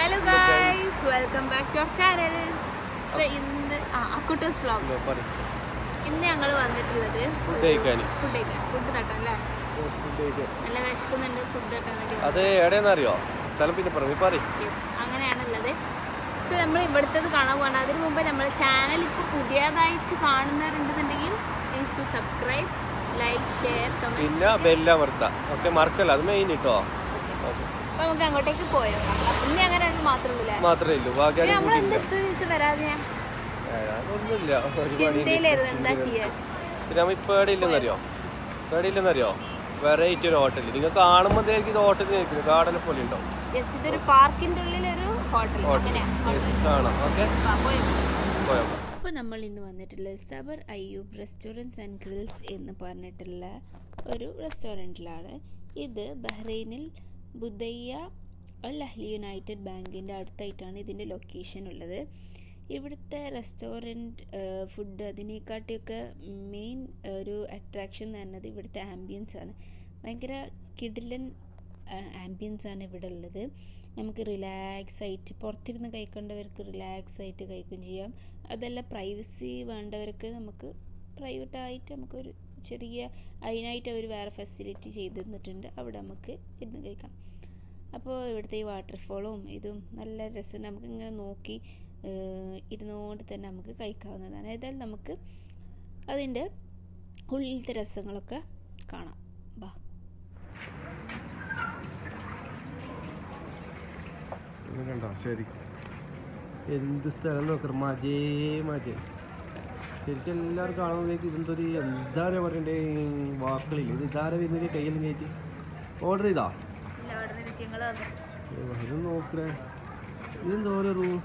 Hello guys welcome back to our channel ഇന്ന് ആ അക്കുട്ടൂസ് vlog പറയും ഇന്ന് ഞങ്ങൾ വന്നിട്ടുള്ളത് ഫുഡ് കഴിക്കാൻ ഫുഡ് കഴിക്കാൻ ഫുഡ് തട്ടാൻ അല്ലേ ഫുഡ് കഴിക്കാൻ നല്ല വിശക്കുന്നുണ്ട് ഫുഡ് തട്ടാൻ വേണ്ടി അത് എവിടെയെന്നറിയോ സ്ഥലം പിന്നെ പറയും പറയും Yes, അങ്ങനെയാണുള്ളത് സോ നമ്മൾ ഇവിടുത്തത് കാണാൻ പോകണം അതിന് മുമ്പ് നമ്മൾ ചാനൽ ഇപ്പോൾ പുതിയതായിട്ട് കാണുന്നവരുണ്ടെന്നുണ്ടെങ്കിൽ please to subscribe like share comment പിന്നെ ബെല്ലമർത്ത ഓക്കെ മറക്കല്ല അത് മെയിൻ കേട്ടോ അപ്പോൾ നമുക്ക് അങ്ങോട്ടേക്ക് പോയേക്കാം ഇനി അങ്ങനെ രണ്ട് മാത്രമേ ഉള്ളൂ മാത്രമേ ഉള്ളൂ ബാക്കി നമ്മൾ എന്ത് ഇത്ര ദിവസം വരാതെ അതൊന്നുമില്ല ഒരു ചിന്തയിലായിരുന്നു എന്താ പണിയില്ല. ചെയ്യാ പിന്നെ നമ്മ ഇപ്പൊ എവിടെ ഇല്ലെന്നറിയോ എവിടെ ഇല്ലെന്നറിയോ വെറൈറ്റി ഒരു ഹോട്ടൽ നിങ്ങൾ കാണുമ്പോഴത്തേക്ക് ഇത് ഹോട്ടലിൽ നിൽക്കുന്നത് ഗാർഡനെ പോലെ ഉണ്ടാവും Yes, ഇതൊരു പാർക്കിന്റെ ഉള്ളിലൊരു ഹോട്ടൽ അങ്ങനെയാ Yes, കാണാം ഓക്കെ പോയോ അപ്പോൾ നമ്മൾ ഇന്ന് വന്നിട്ടുള്ളത് സബർ അയ്യൂബ് റെസ്റ്റോറൻറ്റ്സ് ആൻഡ് ഗ്രിൽസ് എന്ന് പറഞ്ഞിട്ടുള്ള ഒരു റെസ്റ്റോറൻറ്റിലാണ് ഇത് ബഹ്റൈനിൽ ബുദയ്യ അൽ അഹ്ലി യുണൈറ്റഡ് ബാങ്കിൻ്റെ അടുത്തായിട്ടാണ് ഇതിൻ്റെ ലൊക്കേഷൻ ഉള്ളത് ഇവിടുത്തെ റെസ്റ്റോറൻറ്റ് ഫുഡ് അതിനെക്കാട്ടിയൊക്കെ മെയിൻ ഒരു അട്രാക്ഷൻ എന്ന് പറയുന്നത് ഇവിടുത്തെ ആംബിയൻസ് ആണ് ഭയങ്കര കിടിലൻ ആംബിയൻസ് ആണ് ഇവിടെ ഉള്ളത് നമുക്ക് റിലാക്സ് ആയിട്ട് പുറത്തിരുന്ന് കഴിക്കേണ്ടവർക്ക് റിലാക്സ് ആയിട്ട് കഴിക്കുകയും ചെയ്യാം അതല്ല പ്രൈവസി വേണ്ടവർക്ക് നമുക്ക് പ്രൈവറ്റായിട്ട് നമുക്കൊരു ചെറിയ അതിനായിട്ട് അവർ വേറെ ഫെസിലിറ്റി ചെയ്ത് തന്നിട്ടുണ്ട് അവിടെ നമുക്ക് ഇരുന്ന് കഴിക്കാം അപ്പോൾ ഇവിടുത്തെ ഈ വാട്ടർഫോളും ഇതും നല്ല രസം നമുക്ക് ഇങ്ങനെ നോക്കി ഏഹ്, ഇരുന്നുകൊണ്ട് തന്നെ നമുക്ക് കഴിക്കാവുന്നതാണ് ഏതായാലും നമുക്ക് അതിൻ്റെ ഉള്ളിലത്തെ രസങ്ങളൊക്കെ കാണാം ബാ ഇത് കണ്ടോ ശരി എന്ത് സ്ഥലം നോക്കണം മജേ മജേ ശരിക്കും എല്ലാവരും കാണുമ്പോഴേക്ക് ഇതെന്തൊരു എന്താ പറയണ്ടേ വാക്കുകളില്ല ഇത് ഇതാരെ വരുന്നത് കയ്യിൽ കയറ്റി ഓർഡർ ചെയ്താ ഏ, ഇത് നോക്കണേ ഇതെന്തോ ഓരോ റൂം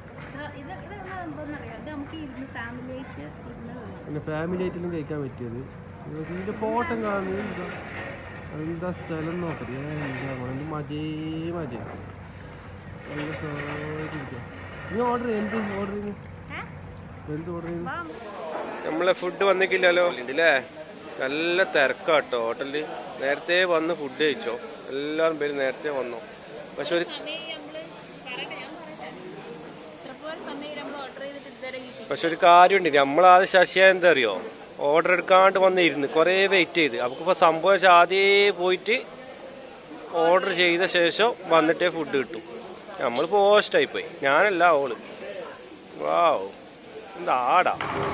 പിന്നെ ഫാമിലി ആയിട്ടൊന്നും കഴിക്കാൻ പറ്റിയത് ഇതിൻ്റെ ഫോട്ടോ കാണുന്നത് എന്താ എന്താ സ്ഥലം നോക്കട്ടെ എന്താ മോനെ മജേ മജേ നല്ല സുഖമായിട്ടിരിക്കാം നീ ഓർഡർ എന്ത് ഓർഡർ ചെയ്യുന്നു എന്ത് ഓർഡർ ചെയ്യുന്നു നമ്മളെ ഫുഡ് വന്നിട്ടില്ലല്ലോ ഉണ്ടല്ലേ നല്ല തിരക്കാട്ടോ ഹോട്ടലിൽ നേരത്തെ വന്ന് ഫുഡ് കഴിച്ചോ എല്ലാവരും പേര് നേരത്തെ വന്നു പക്ഷെ ഒരു പക്ഷെ ഒരു കാര്യമുണ്ട് നമ്മളാത് ശശിയ എന്താ അറിയോ ഓർഡർ എടുക്കാണ്ട് വന്നിരുന്ന് കുറേ വെയിറ്റ് ചെയ്ത് നമുക്കിപ്പോൾ സംഭവം വെച്ചാൽ ആദ്യമേ പോയിട്ട് ഓർഡർ ചെയ്ത ശേഷം വന്നിട്ടേ ഫുഡ് കിട്ടും നമ്മൾ പോസ്റ്റായി പോയി ഞാനല്ല ഓള് വാവ് എന്താ ആടാ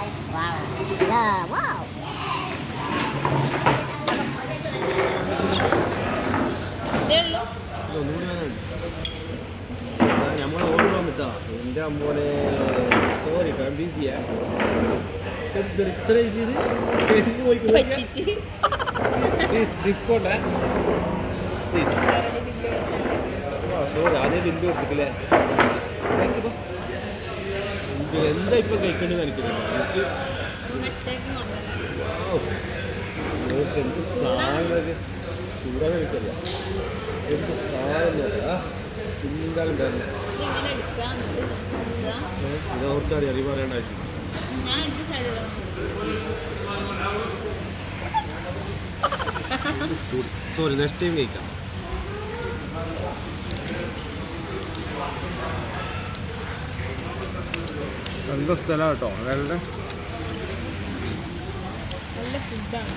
നമ്മൾ ഓർഡർ വന്നിട്ടാ എൻ്റെ അമ്മോനെ സോറി ബിസിയാ ഇത്ര ഇത് പോയി ഡിസ്കൗണ്ട് സോറി അതേ ബില്ല് കൊടുത്തിട്ടില്ലേ എന്താ ഇപ്പൊ കഴിക്കേണ്ടത് എനിക്കറിയില്ല എനിക്ക് നോക്ക് എന്ത് സാധനം ചൂടാൻ എനിക്കറിയാം എന്ത് സാധനം ചിന്താളുണ്ടായിരുന്നു ഇത് ഓർക്കറിയാം അറിവ് പറയേണ്ട ആവശ്യം സോറി നെക്സ്റ്റ് ടൈം കഴിക്കാം നല്ല സ്ഥലം കേട്ടോ അയാളുടെ നല്ല ഫുഡാണ്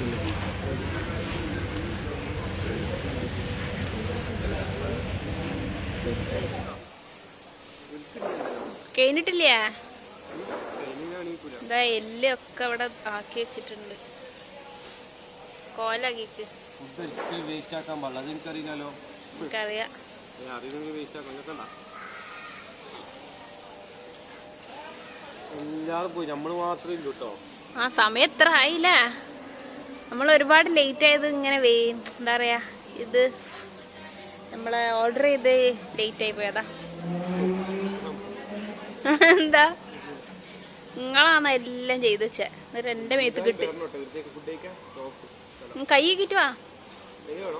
കഴിഞ്ഞിട്ടില്ലേ ഇതാ എല്ലൊക്കെ അവിടെ ആക്കി വെച്ചിട്ടുണ്ട് കോലാക്കിക്ക് ഫുഡ് ഒരിക്കലും വേസ്റ്റ് ആക്കാൻ പാടില്ല അത് എനിക്കറിയില്ലല്ലോ എനിക്കറിയാം അറിയുന്നെങ്കിൽ വേസ്റ്റ് ആക്കാൻ നിൽക്കണ്ട എല്ലാവരും പോയി നമ്മൾ മാത്രമേ ഇല്ലു കേട്ടോ ആ സമയം എത്ര ആയില്ലേ നമ്മൾ ഒരുപാട് ലേറ്റ് ആയത് ഇങ്ങനെ വേ എന്താ പറയാ ഇത് നമ്മള് ഓർഡർ ചെയ്ത് ലേറ്റ് ആയി പോയതാ എന്താ നിങ്ങളാണ് എല്ലാം ചെയ്ത് വെച്ചേ എന്നിട്ട് എന്റെ മേത്ത് കിട്ട് ഫുഡ് കഴിക്കാൻ നോക്ക് ഉം, കൈ കിട്ടു വാ എങ്ങനെ വേണോ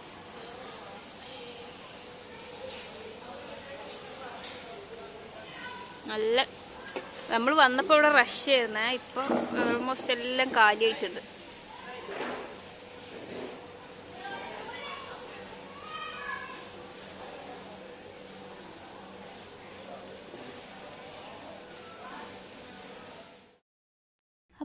നല്ല നമ്മൾ വന്നപ്പോ ഇവിടെ റഷ് ആയിരുന്നേ ഇപ്പൊ ഓൾമോസ്റ്റ് എല്ലാം കാലിയായിട്ടുണ്ട്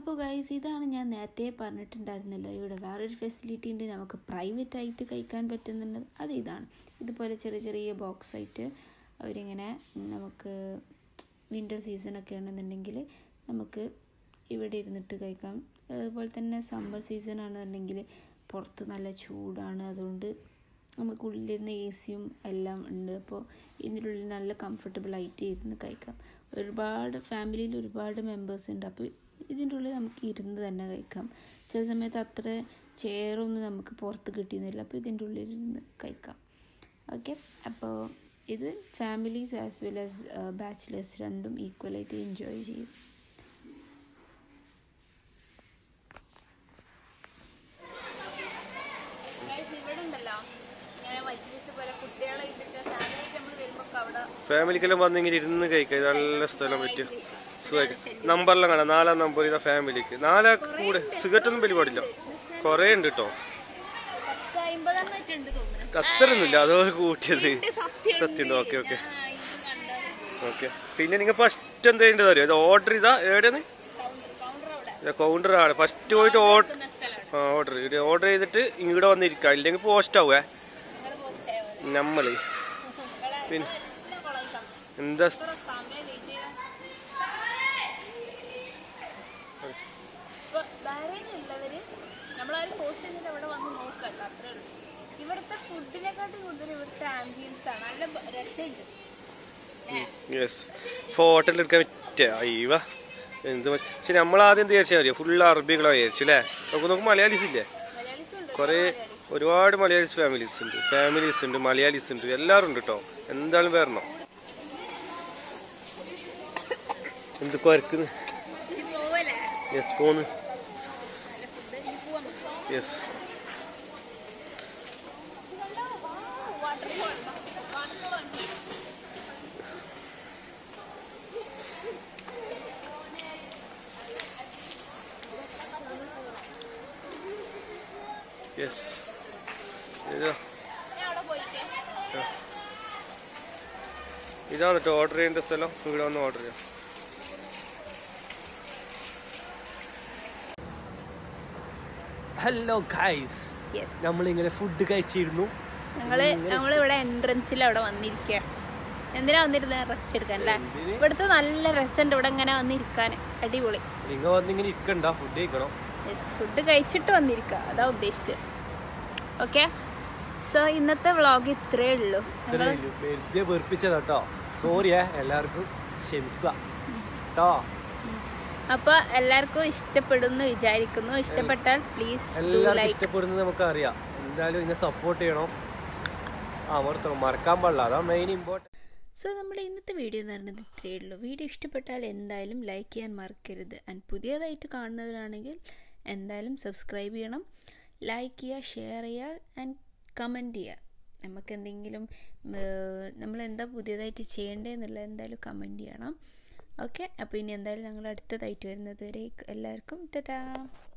അപ്പോൾ ഗൈസ് ഇതാണ് ഞാൻ നേരത്തെ പറഞ്ഞിട്ടുണ്ടായിരുന്നല്ലോ ഇവിടെ വേറൊരു ഫെസിലിറ്റി ഉണ്ട് നമുക്ക് പ്രൈവറ്റ് ആയിട്ട് കഴിക്കാൻ പറ്റുന്നുണ്ട് അത് ഇതാണ് ഇതുപോലെ ചെറിയ ചെറിയ ബോക്സ് ആയിട്ട് അവരിങ്ങനെ നമുക്ക് വിൻ്റർ സീസണൊക്കെ ആണെന്നുണ്ടെങ്കിൽ നമുക്ക് ഇവിടെ ഇരുന്നിട്ട് കഴിക്കാം അതുപോലെ തന്നെ സമ്മർ സീസൺ ആണെന്നുണ്ടെങ്കിൽ പുറത്ത് നല്ല ചൂടാണ് അതുകൊണ്ട് നമുക്ക് ഉള്ളിലിരുന്ന് എ സിയും എല്ലാം ഉണ്ട് അപ്പോൾ ഇതിനുള്ളിൽ നല്ല കംഫർട്ടബിൾ ആയിട്ട് ഇരുന്ന് കഴിക്കാം ഒരുപാട് ഫാമിലിയിൽ ഒരുപാട് മെമ്പേഴ്സ് ഉണ്ട് അപ്പോൾ ഇതിൻ്റെ ഉള്ളിൽ നമുക്ക് ഇരുന്ന് തന്നെ കഴിക്കാം ചില സമയത്ത് അത്ര ചെയറൊന്നും നമുക്ക് പുറത്ത് കിട്ടിയൊന്നുമില്ല അപ്പോൾ ഇതിൻ്റെ ഉള്ളിൽ ഇരുന്ന് കഴിക്കാം ഓക്കെ അപ്പോൾ ഇത് families as well as bachelors രണ്ടും ഈക്വലായിട്ട് എൻജോയ് ചെയ്യും ഇവിടെ ഉണ്ടല്ലോ ഇങ്ങനെ മജ്ലിസ് പോലെ കുട്ടികളെ ഇട്ടിട്ട് ഫാമിലി നമ്മൾ വരുമ്പോൾ അവിടെ ഫാമിലിക്കെല്ലാം വന്നിങ്ങനെ ഇരുന്ന് കഴിക്കാം ഇത് നല്ല സ്ഥലം പറ്റിയ സുഖമായിട്ട് നമ്പറെല്ലാം കാണാം നാലാം നമ്പർ ഇതാ ഫാമിലിക്ക് നാലാ കൂടെ സിഗരറ്റ് ഒന്നും വലിയ പാടില്ല കുറേ ഉണ്ട് കേട്ടോ പത്ത് അമ്പതെണ്ണം വെച്ചിട്ടുണ്ട് തോന്നുന്നു അത്രയൊന്നുമില്ല അതോ കൂട്ടിയത് സത്യം സത്യം ഓക്കെ ഓക്കെ ആ, ഇത് കണ്ടോ ഓക്കെ പിന്നെ നിങ്ങൾ ഫസ്റ്റ് എന്താ ചെയ്യേണ്ടത് അറിയോ ഇത് ഓർഡർ ചെയ്താ എവിടെയാണ് കൗണ്ടർ അവിടെ ഇത് കൗണ്ടർ ആണ് ഫസ്റ്റ് പോയിട്ട് ഓർഡർ നിൽക്കുന്ന സ്ഥലമാണ് ആ ഓർഡർ ഇത് ഓർഡർ ചെയ്തിട്ട് ഇവിടെ വന്നിരിക്കാം ഇല്ലെങ്കിൽ പോസ്റ്റ് ആവുക നിങ്ങൾ പോസ്റ്റ് ആയോ നമ്മള് നിങ്ങളെ പിന്നെ എല്ലാം കൊളായിക്കാം എന്താ എത്ര സമയം വെയിറ്റ് ചെയ്ത ഇപ്പൊ ബഹ്റൈനിലുള്ളവര് നമ്മളാരും പോസ്റ്റ് ചെയ്തിട്ട് അവിടെ വന്ന് നോക്കല്ല അത്രേ ഉള്ളൂ ഇവിടുത്തെ ഫുഡിനെക്കാട്ടും കൂടുതൽ ഇവിടുത്തെ ആംബിയൻസ് ആണ് നല്ല ബ- രസമുണ്ട് യെസ് ഫോട്ടോ എടുക്കാൻ പറ്റിയ അയ്യവ എന്ത് പറ്റ- പക്ഷെ നമ്മൾ ആദ്യം എന്ത് വിചാരിച്ചാൽ അറിയോ ഫുൾ അറബികളാ വിചാരിച്ചു അല്ലേ നമുക്ക് നോക്കും മലയാളീസ് ഇല്ലേ മലയാളീസ് ഉണ്ട് കുറേ ഒരുപാട് മലയാളീസ് ഫാമിലീസ് ഉണ്ട് ഫാമിലീസ് ഉണ്ട് മലയാളീസ് ഉണ്ട് എല്ലാവരും ഉണ്ട് കേട്ടോ എന്തായാലും വരണം എന്ത് കുരക്കുന്നു ഇനി പോവല്ലേ യെസ് പോന്ന് നല്ല ഫുഡ് ഇനി പോവാൻ പറ്റുമോ യെസ് വാട്ടർഫോൾ വാട്ടർഫോൾ യെസ് ഇതാ ഞാൻ അവിടെ പോയിട്ട് ഇതാണ് കേട്ടോ ഓർഡർ ചെയ്യേണ്ട സ്ഥലം ഇവിടെ വന്ന് ഓർഡർ ചെയ്യാം ഹലോ ഗൈസ് യെസ് നമ്മളിങ്ങനെ ഫുഡ് കഴിച്ചിരുന്നു ഞങ്ങള് നമ്മളിവിടെ എൻട്രൻസിൽ അവിടെ വന്നിരിക്കുക എന്തിനാ വന്നിരുന്നത് റെസ്റ്റ് എടുക്കാൻ അല്ലേ എന്തിന്? ഇവിടുത്തെ നല്ല രസമുണ്ട് ഇവിടെ ഇങ്ങനെ വന്നിരിക്കാൻ അടിപൊളി നിങ്ങൾ വന്നിങ്ങനെ ഇരിക്കണ്ട ഫുഡ് കഴിക്കണം യെസ് ഫുഡ് കഴിച്ചിട്ട് വന്നിരിക്കുക അതാ ഉദ്ദേശിച്ചത് ഓക്കെ സോ ഇന്നത്തെ വ്ളോഗ് ഇത്രയേ ഉള്ളൂ ഞങ്ങൾ ഇത്രയേ ഉള്ളൂ. വെറുതെ വെറുപ്പിച്ചതാ കേട്ടോ സോറിയേ എല്ലാവർക്കും ക്ഷമിക്കുക കേട്ടോ അപ്പോൾ എല്ലാവർക്കും ഇഷ്ടപ്പെടുന്നു വിചാരിക്കുന്നു ഇഷ്ടപ്പെട്ടാൽ പ്ലീസ് ഡു എല്ലാവർക്കും ലൈക്ക് ഇഷ്ടപ്പെടുന്നത് നമുക്കറിയാം എന്തായാലും ഇതിനെ സപ്പോർട്ട് ചെയ്യണം അമർത്തണം മറക്കാൻ പാടില്ല അതാ മെയിൻ ഇമ്പോർട്ടൻറ്റ് സോ നമ്മുടെ ഇന്നത്തെ വീഡിയോ എന്ന് പറയുന്നത് ഇത്രയേ ഉള്ളൂ വീഡിയോ ഇഷ്ടപ്പെട്ടാൽ എന്തായാലും ലൈക്ക് ചെയ്യാൻ മറക്കരുത് ആൻഡ് പുതിയതായിട്ട് കാണുന്നവരാണെങ്കിൽ എന്തായാലും സബ്സ്ക്രൈബ് ചെയ്യണം ലൈക്ക് ചെയ്യുക ഷെയർ ചെയ്യുക ആൻഡ് കമൻറ്റ് ചെയ്യുക നമുക്ക് എന്തെങ്കിലും നമ്മൾ എന്താ പുതിയതായിട്ട് ചെയ്യേണ്ടതെന്നുള്ളത് എന്തായാലും കമൻറ്റ് ചെയ്യണം ഓക്കെ അപ്പോൾ ഇനി എന്തായാലും ഞങ്ങൾ അടുത്തതായിട്ട് വരുന്നത് വരെ എല്ലാവർക്കും ടാറ്റാ